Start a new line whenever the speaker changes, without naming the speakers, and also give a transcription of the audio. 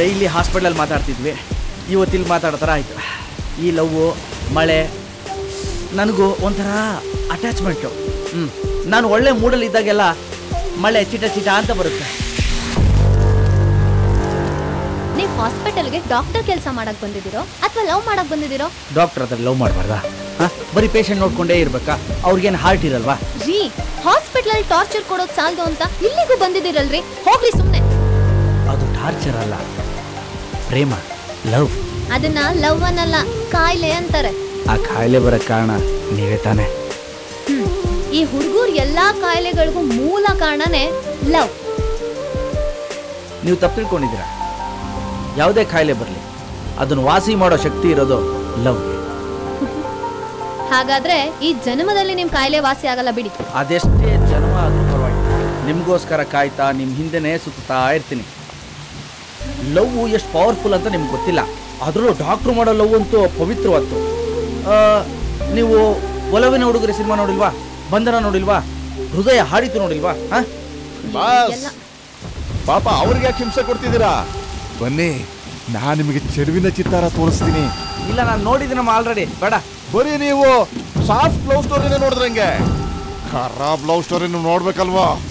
Daily ಹಾಸ್ಪಿಟ್ಲಲ್ಲಿ ಮಾತಾಡ್ತಿದ್ವಿ ಇವತ್ತಿಲ್ಲಿ ಮಾತಾಡೋ ಥರ ಆಯಿತು ಈ ಲವ್ವು ಮಳೆ ನನಗೂ ಒಂಥರ ಅಟ್ಯಾಚ್ಮೆಂಟು ಹ್ಞೂ ನಾನು ಒಳ್ಳೆ ಮೂಡಲ್ಲಿ ಇದ್ದಾಗೆಲ್ಲ ಮಳೆ ಚಿಟ ಚಿಟ ಅಂತ ಬರುತ್ತೆ
ನೀವು ಹಾಸ್ಪಿಟಲ್ಗೆ ಡಾಕ್ಟರ್ ಕೆಲಸ ಮಾಡಕ್ ಬಂದಿದ್ದೀರೋ ಅಥವಾ ಲವ್ ಮಾಡಕ್ ಬಂದಿದ್ದೀರೋ
ಡಾಕ್ಟರ್ ಹತ್ರ ಲವ್ ಮಾಡಬಾರ್ದಾ ಹಾಂ ಬರೀ ಪೇಷಂಟ್ ನೋಡ್ಕೊಂಡೇ ಇರಬೇಕಾ ಅವ್ರಿಗೇನು ಹಾರ್ಟ್ ಇರಲ್ವಾ
ರೀ ಹಾಸ್ಪಿಟಲ್ ಟಾರ್ಚರ್ ಕೊಡೋದ್ ಸಾಲದು ಅಂತ ಇಲ್ಲಿಗೂ ಬಂದಿದ್ದೀರಲ್ರಿ ಹೋಗ್ರಿ ಸುಮ್ನೆ
ಅದು ಟಾರ್ಚರ್ ಅಲ್ಲ ಪ್ರೇಮ ಲವ್
ಅದನ್ನ ಲವ್ ಅನ್ನಲ್ಲ ಕಾಯಿಲೆ ಅಂತಾರೆ
ಆ ಕಾಯಿಲೆ ಬರೋಕ್ಕೆ ಕಾರಣ ನೀವೇ ತಾನೇ
ಹ್ಮ್. ಈ ಹುಡುಗರು ಎಲ್ಲಾ ಕಾಯಿಲೆಗಳಿಗೂ ಮೂಲ ಕಾರಣನೇ ಲವ್
ನೀವು ತಪ್ಪು ತಿಳ್ಕೊಂಡಿದ್ದೀರಾ ಯಾವುದೇ ಕಾಯಿಲೆ ಬರಲಿ ಅದನ್ನು ವಾಸಿ ಮಾಡೋ ಶಕ್ತಿ ಇರೋದು ಲವ್ಗೆ
ಹಾಗಾದ್ರೆ ಈ ಜನ್ಮದಲ್ಲಿ ನಿಮ್ ಕಾಯಿಲೆ ವಾಸಿ ಆಗಲ್ಲ ಬಿಡಿ
ಅದೆಷ್ಟೇ ಜನ್ಮ ಆದರೂ ಪರವಾಗಿಲ್ಲ ನಿಮಗೋಸ್ಕರ ಕಾಯ್ತಾ ನಿಮ್ಮ ಹಿಂದೆನೇ ಸುತ್ತಾ ಇರ್ತೀನಿ ಲವ್ ಎಷ್ಟು ಪವರ್ಫುಲ್ ಅಂತ ನಿಮ್ಗೆ ಗೊತ್ತಿಲ್ಲ ಅದರಲ್ಲೂ ಡಾಕ್ಟ್ರು ಮಾಡೋ ಲವ್ ಅಂತೂ ಪವಿತ್ರವತ್ತು ಆ, ನೀವು ಒಲವಿನ ಹುಡುಗರ ಸಿನಿಮಾ ನೋಡಿಲ್ವಾ ಬಂಧನ ನೋಡಿಲ್ವಾ ಹೃದಯ ಹಾಡಿತು ನೋಡಿಲ್ವಾ ಹಾಂ
ಬಾಸ್
ಎಲ್ಲ
ಪಾಪ ಅವ್ರಿಗೆ ಯಾಕೆ ಹಿಂಸೆ ಕೊಡ್ತಿದ್ದೀರಾ ಬನ್ನಿ ನಾನು ನಿಮಗೆ ಚೆಲುವಿನ ಚಿತ್ತಾರ ತೋರಿಸ್ತೀನಿ
ಇಲ್ಲ ನಾನು ನೋಡಿದ್ದೀನಮ್ಮ ಆಲ್ರೆಡಿ ಬೇಡ
ಬರೀ ನೀವು ಸಾಫ್ಟ್ ಲವ್ ಸ್ಟೋರಿನೇ ನೋಡಿದ್ರಂಗೆ ಖರಾಬ್ ಲವ್ ಸ್ಟೋರಿನ ನೋಡ್ಬೇಕಲ್ವಾ